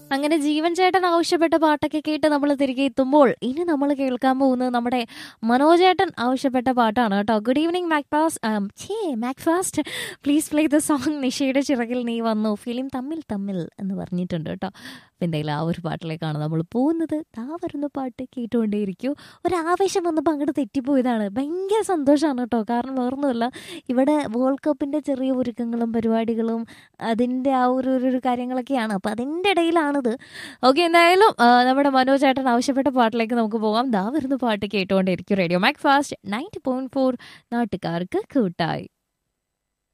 അങ്ങനെ ജീവൻ ചേട്ടൻ ആവശ്യപ്പെട്ട പാട്ടൊക്കെ കേട്ട് നമ്മൾ തിരികെ എത്തുമ്പോൾ ഇനി നമ്മൾ കേൾക്കാൻ പോകുന്നത് നമ്മുടെ മനോജേട്ടൻ ആവശ്യപ്പെട്ട പാട്ടാണ് കേട്ടോ ഗുഡ് ഈവനിങ് മാക്ഫാസ്റ്റ് ഛേ Macfast please play the song നിഷയുടെ ചിറകിൽ നീ വന്നു ഫിലിം തമ്മിൽ തമ്മിൽ എന്ന് പറഞ്ഞിട്ടുണ്ട് കേട്ടോ അപ്പം എന്തായാലും ആ ഒരു പാട്ടിലേക്കാണ് നമ്മൾ പോകുന്നത് താ വരുന്ന പാട്ട് കേട്ടുകൊണ്ടേയിരിക്കൂ ഒരു ആവേശം വന്നപ്പോൾ അങ്ങോട്ട് തെറ്റിപ്പോയതാണ് ഭയങ്കര സന്തോഷമാണ് കേട്ടോ കാരണം വേറൊന്നുമല്ല ഇവിടെ വേൾഡ് കപ്പിൻ്റെ ചെറിയ ഒരുക്കങ്ങളും പരിപാടികളും അതിൻ്റെ ആ ഒരു ഒരു- ഒരു കാര്യങ്ങളൊക്കെയാണ് അപ്പോൾ അതിൻ്റെ ഇടയിലാണിത് ഓക്കെ എന്തായാലും ആ, നമ്മുടെ മനോജ് ചേട്ടൻ ആവശ്യപ്പെട്ട പാട്ടിലേക്ക് നമുക്ക് പോകാം ദാ വരുന്ന പാട്ട് കേട്ടുകൊണ്ടേയിരിക്കും radio Macfast ninety point four നാട്ടുകാർക്ക് കൂട്ടായി